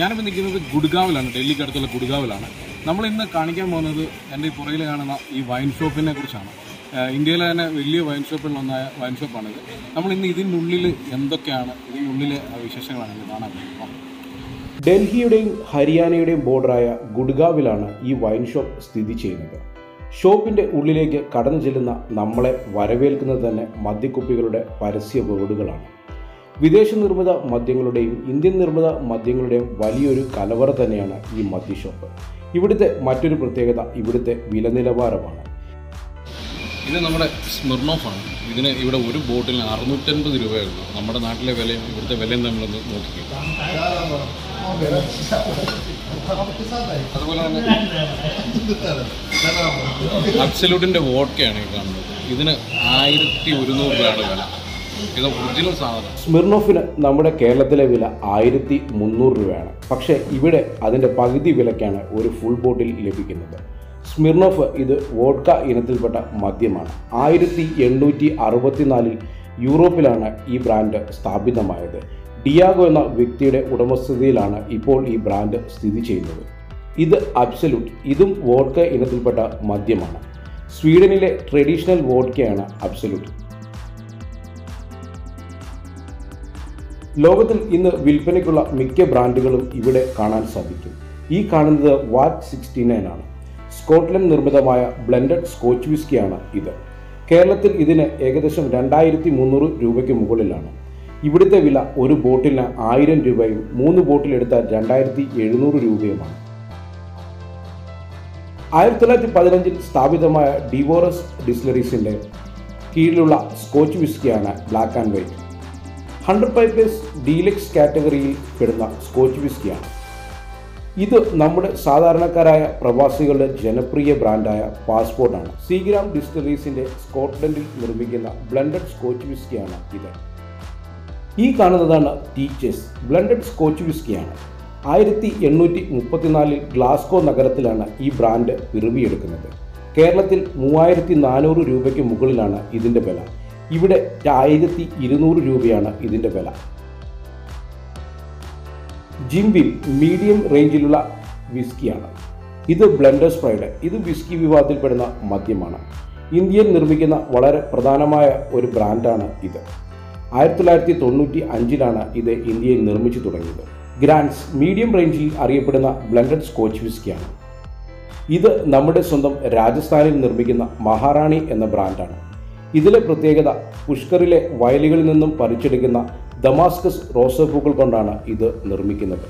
ഞാനിപ്പോൾ നിൽക്കുന്നത് ഗുഡ്ഗാവിലാണ് ഡൽഹിക്ക് അടുത്തുള്ള ഗുഡ്ഗാവിലാണ് നമ്മൾ ഇന്ന് കാണിക്കാൻ പോകുന്നത് എൻ്റെ ഈ പുറകിൽ കാണുന്ന ഈ വൈൻ ഷോപ്പിനെ കുറിച്ചാണ് ഏഹ് ഇന്ത്യയിലെ തന്നെ വലിയ വൈൻ ഷോപ്പിലൊന്നായ വൈൻ ഷോപ്പാണിത് നമ്മൾ ഇന്ന് ഇതിനുള്ളിൽ എന്തൊക്കെയാണ് ഇതിനുള്ളിലെ വിശേഷങ്ങളാണ് ഇന്ന് കാണാൻ പോകുന്നത് ഡൽഹിയുടെയും ഹരിയാനയുടെയും ബോർഡറായ ഗുഡ്ഗാവിലാണ് ഈ വൈൻ ഷോപ്പ് സ്ഥിതി ചെയ്യുന്നത് ഷോപ്പിന്റെ ഉള്ളിലേക്ക് കടന്നു ചെല്ലുന്ന നമ്മളെ വരവേൽക്കുന്നത് തന്നെ മദ്യക്കുപ്പികളുടെ പരസ്യ ബോർഡുകളാണ് വിദേശ നിർമ്മിത മദ്യങ്ങളുടെയും ഇന്ത്യൻ നിർമ്മിത മദ്യങ്ങളുടെയും വലിയൊരു കലവറ തന്നെയാണ് ഈ മദ്യ ഷോപ്പ് ഇവിടുത്തെ മറ്റൊരു പ്രത്യേകത ഇവിടുത്തെ വില നിലവാരമാണ് ഇത് നമ്മുടെ സ്മിർണോഫാണ് ഇതിന് ഇവിടെ ഒരു ബോട്ടിലിന് അറുന്നൂറ്റൻപത് രൂപയേ ഉള്ളൂ നമ്മുടെ നാട്ടിലെ വിലയും ഇവിടുത്തെ വിലയും തമ്മിലൊന്ന് നോക്കിക്കും അതുപോലെ തന്നെ അബ്സല്യൂട്ടിൻ്റെ വോഡ്ക്കയാണ് ഈ കാണുന്നത് ഇതിന് ആയിരത്തി ഒരുന്നൂറ് രൂപയാണ് വില ഇത് ഒറിജിനൽ സാധനം സ്മിർണോഫിന് നമ്മുടെ കേരളത്തിലെ വില ആയിരത്തി മുന്നൂറ് രൂപയാണ് പക്ഷേ ഇവിടെ അതിൻ്റെ പകുതി വിലയ്ക്കാണ് ഒരു ഫുൾ ബോട്ടിൽ ലഭിക്കുന്നത് സ്മിർണോഫ് ഇത് വോഡ്ക ഇനത്തിൽപ്പെട്ട മദ്യമാണ് ആയിരത്തി എണ്ണൂറ്റി അറുപത്തിനാലിൽ യൂറോപ്പിലാണ് ഈ ബ്രാൻഡ് സ്ഥാപിതമായത് ഡിയാഗോ എന്ന വ്യക്തിയുടെ ഉടമസ്ഥതയിലാണ് ഇപ്പോൾ ഈ ബ്രാൻഡ് സ്ഥിതി ചെയ്യുന്നത് ഇത് അബ്സല്യൂട്ട് ഇതും വോഡ്ക ഇനത്തിൽപ്പെട്ട മദ്യമാണ് സ്വീഡനിലെ ട്രഡീഷണൽ വോഡ്കയാണ് അബ്സല്യൂട്ട് ലോകത്തിൽ ഇന്ന് വിൽപ്പനയ്ക്കുള്ള മിക്ക ബ്രാൻഡുകളും ഇവിടെ കാണാൻ സാധിക്കും ഈ കാണുന്നത് വാറ്റ് സിക്സ്റ്റി നയൻ ആണ് സ്കോട്ട്ലൻഡ് നിർമ്മിതമായ ബ്ലെൻഡഡ് സ്കോച്ച് വിസ്കിയാണ് ഇത് കേരളത്തിൽ ഇതിന് ഏകദേശം രണ്ടായിരത്തി മുന്നൂറ് രൂപയ്ക്ക് മുകളിലാണ് ഇവിടുത്തെ വില ഒരു ബോട്ടിലിന് ആയിരം രൂപയും മൂന്ന് ബോട്ടിൽ എടുത്താൽ രണ്ടായിരത്തി എഴുന്നൂറ് രൂപയുമാണ് ആയിരത്തി തൊള്ളായിരത്തി പതിനഞ്ചിൽ സ്ഥാപിതമായ ഡിവോറസ് ഡിസ്ലറീസിന്റെ കീഴിലുള്ള സ്കോച്ച് വിസ്കിയാണ് black and white hundred pipers deluxe കാറ്റഗറിയിൽ പെടുന്ന സ്കോച്ച് വിസ്കിയാണ് ഇത് നമ്മുടെ സാധാരണക്കാരായ പ്രവാസികളുടെ ജനപ്രിയ ബ്രാൻഡായ പാസ്പോർട്ടാണ് സീഗ്രാം ഡിസ്റ്റിലറീസിന്റെ സ്കോട്ട്ലൻഡിൽ നിർമ്മിക്കുന്ന ബ്ലൻഡഡ് സ്കോച്ച് വിസ്കിയാണ് ഇത് ഈ കാണുന്നതാണ് ടീച്ചേഴ്സ് ബ്ലൻഡഡ് സ്കോച്ച് വിസ്കിയാണ് ആയിരത്തി എണ്ണൂറ്റി മുപ്പത്തിനാലിൽ ഗ്ലാസ്കോ നഗരത്തിലാണ് ഈ ബ്രാൻഡ് പിറവിയെടുക്കുന്നത് കേരളത്തിൽ മൂവായിരത്തി നാനൂറ് രൂപയ്ക്ക് മുകളിലാണ് ഇതിൻ്റെ വില ഇവിടെ ആയിരത്തി ഇരുന്നൂറ് രൂപയാണ് ഇതിൻ്റെ വില ജിംബിം മീഡിയം റേഞ്ചിലുള്ള വിസ്കിയാണ് ഇത് ബ്ലെൻഡേഴ്സ് ഫ്രൈഡ് ഇത് വിസ്കി വിവാദത്തിൽപ്പെടുന്ന മദ്യമാണ് ഇന്ത്യയിൽ നിർമ്മിക്കുന്ന വളരെ പ്രധാനമായ ഒരു ബ്രാൻഡാണ് ഇത് ആയിരത്തി തൊള്ളായിരത്തി തൊണ്ണൂറ്റി അഞ്ചിലാണ് ഇത് ഇന്ത്യയിൽ നിർമ്മിച്ചു തുടങ്ങിയത് ഗ്രാൻഡ്സ് മീഡിയം റേഞ്ചിൽ അറിയപ്പെടുന്ന ബ്ലെൻഡഡ് സ്കോച്ച് വിസ്കിയാണ് ഇത് നമ്മുടെ സ്വന്തം രാജസ്ഥാനിൽ നിർമ്മിക്കുന്ന മഹാറാണി എന്ന ബ്രാൻഡാണ് ഇതിലെ പ്രത്യേകത പുഷ്കറിലെ വയലുകളിൽ നിന്നും പറിച്ചെടുക്കുന്ന ദമാസ്കസ് റോസപ്പൂക്കൾ കൊണ്ടാണ് ഇത് നിർമ്മിക്കുന്നത്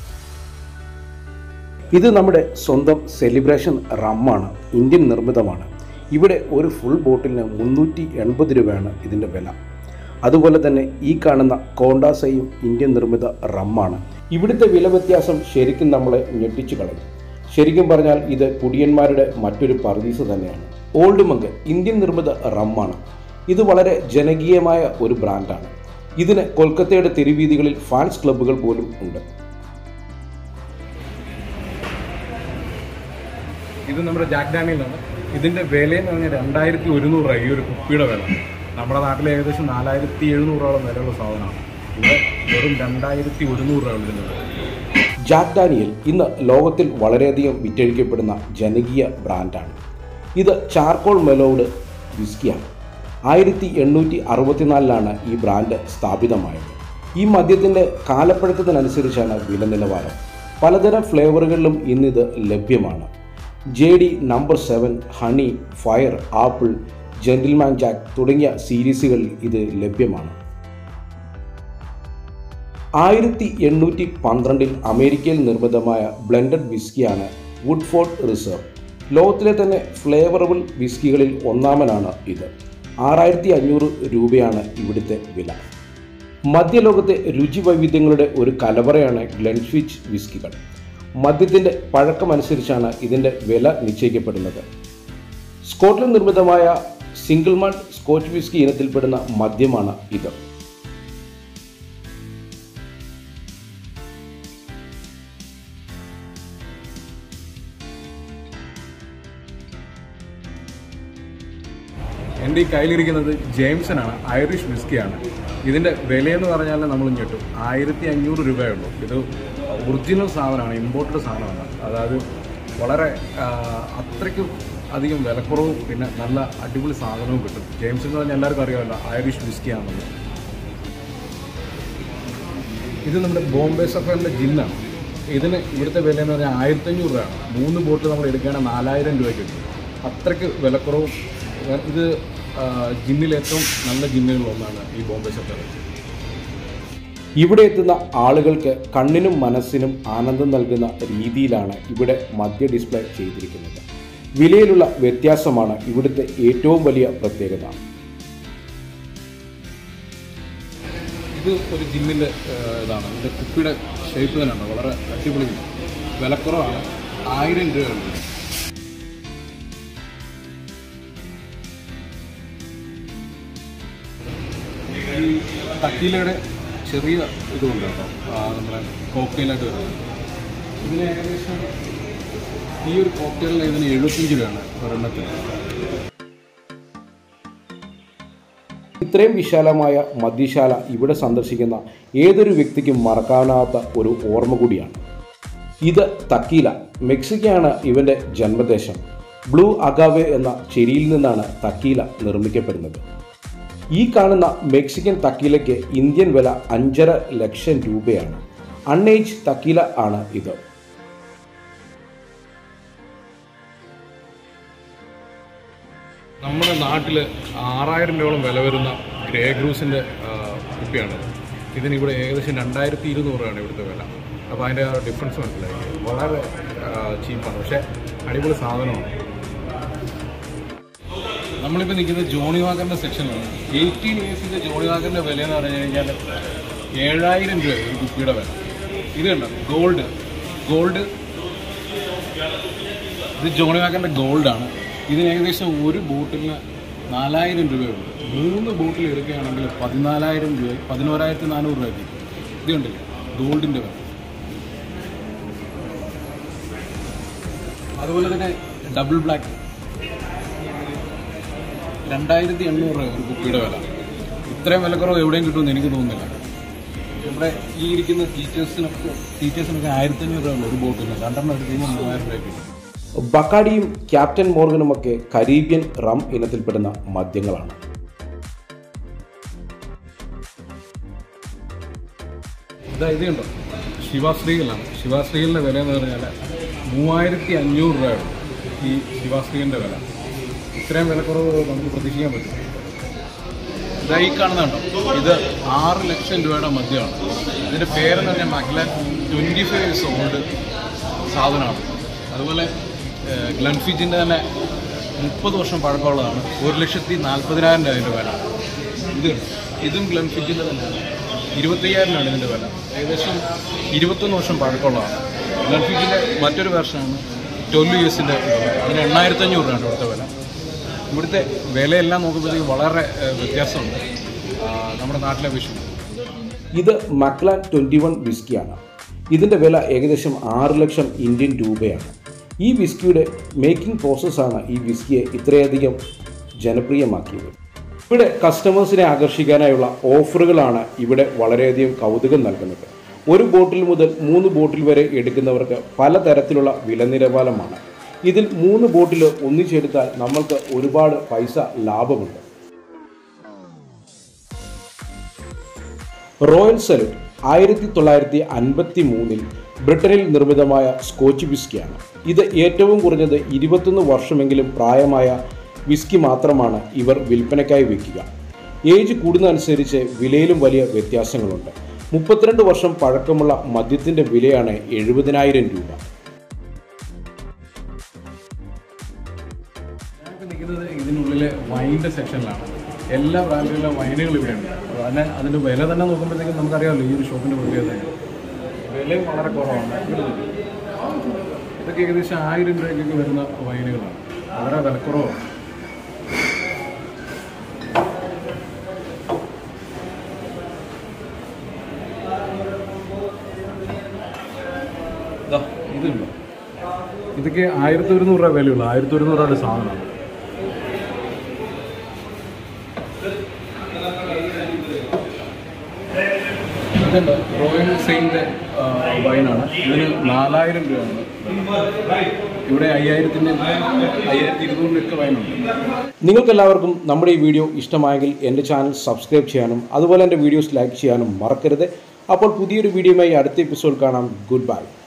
ഇത് നമ്മുടെ സ്വന്തം സെലിബ്രേഷൻ റമ്മാണ് ഇന്ത്യൻ നിർമ്മിതമാണ് ഇവിടെ ഒരു ഫുൾ ബോട്ടിലിന് മുന്നൂറ്റി എൺപത് രൂപയാണ് ഇതിൻ്റെ വില അതുപോലെ തന്നെ ഈ കാണുന്ന കോണ്ടാസയും ഇന്ത്യൻ നിർമ്മിത റമ്മാണ് ഇവിടുത്തെ വില വ്യത്യാസം ശരിക്കും നമ്മളെ ഞെട്ടിച്ചു കളയും ശരിക്കും പറഞ്ഞാൽ ഇത് കുടിയന്മാരുടെ മറ്റൊരു പർദീസ് തന്നെയാണ് ഓൾഡ് മങ്ക് ഇന്ത്യൻ നിർമ്മിത റമ്മാണ് ഇത് വളരെ ജനകീയമായ ഒരു ബ്രാൻഡാണ് ഇതിന് കൊൽക്കത്തയുടെ തെരുവീതികളിൽ ഫാൻസ് ക്ലബ്ബുകൾ പോലും ഉണ്ട് ഇത് നമ്മുടെ ജാക്ക് ഡാനിയലാണ് ഇതിൻ്റെ വിലയെന്ന് പറഞ്ഞാൽ രണ്ടായിരത്തി ഒരുന്നൂറ് രൂപ ഈ ഒരു കുപ്പിയുടെ വില നമ്മുടെ നാട്ടിൽ ഏകദേശം നാലായിരത്തി എഴുന്നൂറോളം വിലയുള്ള സാധനമാണ് ഇവിടെ വെറും രണ്ടായിരത്തി ഒരുന്നൂറ് രൂപ ഇതിൻ്റെ വില ജാക്ക് ഡാനിയൽ ഇന്ന് ലോകത്തിൽ വളരെയധികം വിറ്റഴിക്കപ്പെടുന്ന ജനകീയ ബ്രാൻഡാണ് ഇത് ചാർക്കോൾ മെലോഡ് വിസ്കിയാണ് ആയിരത്തി എണ്ണൂറ്റി അറുപത്തിനാലിലാണ് ഈ ബ്രാൻഡ് സ്ഥാപിതമായത് ഈ മദ്യത്തിൻ്റെ കാലപ്പഴക്കത്തിനനുസരിച്ചാണ് വില നിലവാരം പലതരം ഫ്ലേവറുകളിലും ഇന്നിത് ലഭ്യമാണ് J D number seven honey fire apple gentleman Jack തുടങ്ങിയ സീരീസുകളിൽ ഇത് ലഭ്യമാണ് ആയിരത്തി എണ്ണൂറ്റി പന്ത്രണ്ടിൽ അമേരിക്കയിൽ നിർമ്മിതമായ ബ്ലെൻഡഡ് വിസ്കിയാണ് വുഡ്ഫോർഡ് റിസർവ് ലോകത്തിലെ തന്നെ ഫ്ലേവറബിൾ വിസ്കികളിൽ ഒന്നാമനാണ് ഇത് ആറായിരത്തി അഞ്ഞൂറ് രൂപയാണ് ഇവിടുത്തെ വില മദ്യലോകത്തെ രുചി വൈവിധ്യങ്ങളുടെ ഒരു കലവറയാണ് ഗ്ലെൻഫിച്ച് വിസ്കികൾ മദ്യത്തിൻ്റെ പഴക്കമനുസരിച്ചാണ് ഇതിൻ്റെ വില നിശ്ചയിക്കപ്പെടുന്നത് സ്കോട്ട്ലൻഡ് നിർമ്മിതമായ സിംഗിൾ മാൾട്ട് സ്കോച്ച് വിസ്കി ഇനത്തിൽപ്പെടുന്ന മദ്യമാണ് ഇത് എൻ്റെ ഈ കയ്യിലിരിക്കുന്നത് ജെയിംസൺ ആണ് ഐറിഷ് വിസ്കിയാണ് ഇതിൻ്റെ വിലയെന്ന് പറഞ്ഞാൽ നമ്മൾ ഞെട്ടും ആയിരത്തി അഞ്ഞൂറ് രൂപയുള്ളൂ ഇത് ഒറിജിനൽ സാധനമാണ് ഇമ്പോർട്ടഡ് സാധനമാണ് അതായത് വളരെ ആ, അത്രയ്ക്കും അധികം വിലക്കുറവും പിന്നെ നല്ല അടിപൊളി സാധനവും കിട്ടും ജെയിംസ് എന്ന് പറഞ്ഞാൽ എല്ലാവർക്കും അറിയാമല്ലോ ഐറിഷ് വിസ്കി ആണെന്നുള്ളത് ഇത് നമ്മുടെ ബോംബെ സഫറിൻ്റെ ജിന്നാണ് ഇതിന് ഇവിടുത്തെ വില എന്ന് പറഞ്ഞാൽ ആയിരത്തഞ്ഞൂറ് രൂപയാണ് മൂന്ന് ബോട്ടിൽ നമ്മൾ എടുക്കുകയാണെങ്കിൽ നാലായിരം രൂപയ്ക്ക് കിട്ടും അത്രയ്ക്ക് വിലക്കുറവും ഏഹ് ഇത് ആ, ജിന്നിൽ ഏറ്റവും നല്ല ജിന്നുകളിൽ ഒന്നാണ് ഈ ബോംബെ സഫർ ഇവിടെ എത്തുന്ന ആളുകൾക്ക് കണ്ണിനും മനസ്സിനും ആനന്ദം നൽകുന്ന രീതിയിലാണ് ഇവിടെ മദ്യ ഡിസ്പ്ലേ ചെയ്തിരിക്കുന്നത് വിലയിലുള്ള വ്യത്യാസമാണ് ഇവിടുത്തെ ഏറ്റവും വലിയ പ്രത്യേകത ഇത് ഒരു ജിമ്മിൻ്റെ ഇതാണ് ഇതിൻ്റെ കുപ്പിയുടെ ഷേപ്പ് തന്നെയാണ് വളരെ അടിപൊളി വിലക്കുറവാണ് ആയിരം രൂപയുണ്ട് ഈ തക്കീലയുടെ ചെറിയ ഇതുണ്ട് കേട്ടോ ആ, നമ്മുടെ കോക്ടെയിലായിട്ട് വരുന്നത് ഇതിന് ഏകദേശം ഈ ഒരു കോക്ടെയിലിന് ഇതിന് എഴുപത്തഞ്ച് രൂപയാണ് ഒരെണ്ണത്തിന് ഇത്രയും വിശാലമായ മദ്യശാല ഇവിടെ സന്ദർശിക്കുന്ന ഏതൊരു വ്യക്തിക്കും മറക്കാനാവാത്ത ഒരു ഓർമ്മ കൂടിയാണ് ഇത് തക്കീല മെക്സിക്കയാണ് ഇവൻ്റെ ജന്മദേശം ബ്ലൂ അഗാവെ എന്ന ചെരിയിൽ നിന്നാണ് തക്കീല നിർമ്മിക്കപ്പെടുന്നത് ഈ കാണുന്ന മെക്സിക്കൻ തക്കീലയ്ക്ക് ഇന്ത്യൻ വില അഞ്ചര ലക്ഷം രൂപയാണ് അൺഏജ് തക്കീല ആണ് ഇത് നമ്മുടെ നാട്ടിൽ ആറായിരം രൂപയോളം വില വരുന്ന ഗ്രേ ഗ്രൂസിൻ്റെ കുപ്പിയാണ് ഇതിന് ഇവിടെ ഏകദേശം രണ്ടായിരത്തി ഇരുന്നൂറാണ് ഇവിടുത്തെ വില അപ്പോൾ അതിൻ്റെ ആ ഡിഫറൻസ് മനസ്സിലായി വളരെ ചീപ്പാണ് പക്ഷേ അടിപൊളി സാധനമാണ് നമ്മളിപ്പോൾ നിൽക്കുന്നത് ജോണി വാക്കറിൻ്റെ സെക്ഷനിലാണ് എയ്റ്റീൻ ഇയേഴ്സിൻ്റെ ജോണി വാക്കറിൻ്റെ വില എന്ന് പറഞ്ഞു കഴിഞ്ഞാൽ ഏഴായിരം രൂപ ഒരു കുപ്പിയുടെ വില ഇത് കണ്ടോ ഗോൾഡ് ഗോൾഡ് ഇത് ജോണി വാക്കറിൻ്റെ ഗോൾഡാണ് ഇതിന് ഏകദേശം ഒരു ബോട്ടിലിന് നാലായിരം രൂപയുള്ളൂ മൂന്ന് ബോട്ടിൽ എടുക്കുകയാണെങ്കിൽ പതിനാലായിരം രൂപ പതിനോരായിരത്തി നാനൂറ് രൂപയ്ക്ക് ഇത് കണ്ടില്ലേ ഗോൾഡിൻ്റെ വില അതുപോലെ തന്നെ ഡബിൾ ബ്ലാക്ക് രണ്ടായിരത്തി എണ്ണൂറ് രൂപ ഒരു കുപ്പിയുടെ വില ഇത്രയും വിലക്കുറവ് എവിടെയും കിട്ടുമെന്ന് എനിക്ക് തോന്നുന്നില്ല ഇവിടെ ഈ ഇരിക്കുന്ന ടീച്ചേഴ്സിനൊക്കെ ടീച്ചേഴ്സിനൊക്കെ ആയിരത്തി അഞ്ഞൂറ് രൂപ ഉള്ളൂ ഒരു ബോട്ടിന് രണ്ടെണ്ണം എടുത്ത് കഴിഞ്ഞാൽ മൂവായിരം രൂപ കിട്ടും ബക്കാഡിയും ക്യാപ്റ്റൻ മോർഗനുമൊക്കെ കരീബിയൻ റം ഇനത്തിൽപ്പെടുന്ന മദ്യങ്ങളാണ് ഇതാ ഇത് കണ്ടോ ശിവാശ്രീകളാണ് ശിവാശ്രീകളുടെ വില എന്ന് പറഞ്ഞാൽ മൂവായിരത്തി അഞ്ഞൂറ് രൂപയാണ് ഈ ശിവാശ്രീകളുടെ വില ഇത്രയും വിലക്കുറവ് നമുക്ക് പ്രതീക്ഷിക്കാൻ പറ്റും ഇതാ ഈ കാണുന്നുണ്ടോ ഇത് ആറ് ലക്ഷം രൂപയുടെ മദ്യമാണ് ഇതിൻ്റെ പേരെന്ന് പറഞ്ഞാൽ Macallan twenty five years old സാധനമാണ് അതുപോലെ ഗ്ലൻഫിജിൻ്റെ തന്നെ മുപ്പത് വർഷം പഴക്കമുള്ളതാണ് ഒരു ലക്ഷത്തി നാൽപ്പതിനായിരം രൂപ അതിൻ്റെ വില ഇത് കണ്ടോ? ഇതും ഗ്ലൻഫിജിൻ്റെ തന്നെയാണ് ഇരുപത്തയ്യായിരമാണ് ഇതിൻ്റെ വില ഏകദേശം ഇരുപത്തൊന്ന് വർഷം പഴക്കമുള്ളതാണ് ഗ്ലൻഫിജിൻ്റെ മറ്റൊരു വെർഷനാണ് ട്വൽവ് ഇയേഴ്സിൻ്റെ അതിന് എണ്ണായിരത്തി അഞ്ഞൂറ് രൂപയാണ് ഇവിടുത്തെ വില ഇവിടുത്തെ വിലയെല്ലാം നോക്കുമ്പോഴത്തേക്ക് വളരെ ഏഹ്, വ്യത്യാസമുണ്ട് ആ, നമ്മുടെ നാട്ടിലെ അപേക്ഷിച്ച് ഇത് മക്ലാൻ ട്വൻറ്റി വൺ വിസ്കിയാണ് ഇതിൻ്റെ വില ഏകദേശം ആറ് ലക്ഷം ഇന്ത്യൻ രൂപയാണ് ഈ വിസ്കിയുടെ മേക്കിംഗ് പ്രോസസ്സാണ് ഈ വിസ്കിയെ ഇത്രയധികം ജനപ്രിയമാക്കിയത് ഇവിടെ കസ്റ്റമേഴ്സിനെ ആകർഷിക്കാനായുള്ള ഓഫറുകളാണ് ഇവിടെ വളരെയധികം കൗതുകം നൽകുന്നത് ഒരു ബോട്ടിൽ മുതൽ മൂന്ന് ബോട്ടിൽ വരെ എടുക്കുന്നവർക്ക് പലതരത്തിലുള്ള വില നിലവാരമാണ് ഇതിൽ മൂന്ന് ബോട്ടിൽ ഒന്നിച്ചെടുത്താൽ നമ്മൾക്ക് ഒരുപാട് പൈസ ലാഭമുണ്ട് റോയൽ സല്യൂട്ട് ആയിരത്തി തൊള്ളായിരത്തി അൻപത്തി മൂന്നിൽ ബ്രിട്ടനിൽ നിർമ്മിതമായ സ്കോച്ച് വിസ്കിയാണ് ഇത് ഏറ്റവും കുറഞ്ഞത് ഇരുപത്തൊന്ന് വർഷമെങ്കിലും പ്രായമായ വിസ്കി മാത്രമാണ് ഇവർ വിൽപ്പനയ്ക്കായി വയ്ക്കുക ഏജ് കൂടുന്നതനുസരിച്ച് വിലയിലും വലിയ വ്യത്യാസങ്ങളുണ്ട് മുപ്പത്തിരണ്ട് വർഷം പഴക്കമുള്ള മദ്യത്തിൻ്റെ വിലയാണ് എഴുപതിനായിരം രൂപ ഞാനിപ്പോൾ നിൽക്കുന്നത് ഇതിനുള്ളിലെ വൈൻ്റെ സെക്ഷനിലാണ് എല്ലാ ബ്രാൻഡിലുള്ള വൈനുകൾ ഇവിടെയുണ്ട് അപ്പോൾ അതിനെ അതിൻ്റെ വില തന്നെ നോക്കുമ്പോഴത്തേക്കും നമുക്കറിയാമല്ലോ ഈ ഒരു ഷോപ്പിൻ്റെ പ്രത്യേകത വിലയും വളരെ കുറവാണ് ഇതൊക്കെ ഏകദേശം ആയിരം രൂപയ്ക്കൊക്കെ വരുന്ന വൈനുകളാണ് വളരെ വിലക്കുറവാണ് ദാ, ഇതുണ്ട് ഇതൊക്കെ ആയിരത്തി ഒരുന്നൂറ് രൂപ വിലയുള്ളൂ ആയിരത്തി ഒരുന്നൂറ് രൂപയുടെ സാധനമാണ് ഇതുണ്ട് റോയൽ സെയിൻ്റെ വൈനാണ് ഇതിന് നാലായിരം രൂപയാണ് ഇവിടെ അയ്യായിരത്തിൻ്റെ അയ്യായിരത്തി ഇരുന്നൂറിനൊക്കെ വൈനുണ്ട് നിങ്ങൾക്കെല്ലാവർക്കും നമ്മുടെ ഈ വീഡിയോ ഇഷ്ടമായെങ്കിൽ എൻ്റെ ചാനൽ സബ്സ്ക്രൈബ് ചെയ്യാനും അതുപോലെ എൻ്റെ വീഡിയോസ് ലൈക്ക് ചെയ്യാനും മറക്കരുത് അപ്പോൾ പുതിയൊരു വീഡിയോയുമായി അടുത്ത എപ്പിസോഡ് കാണാം ഗുഡ് ബൈ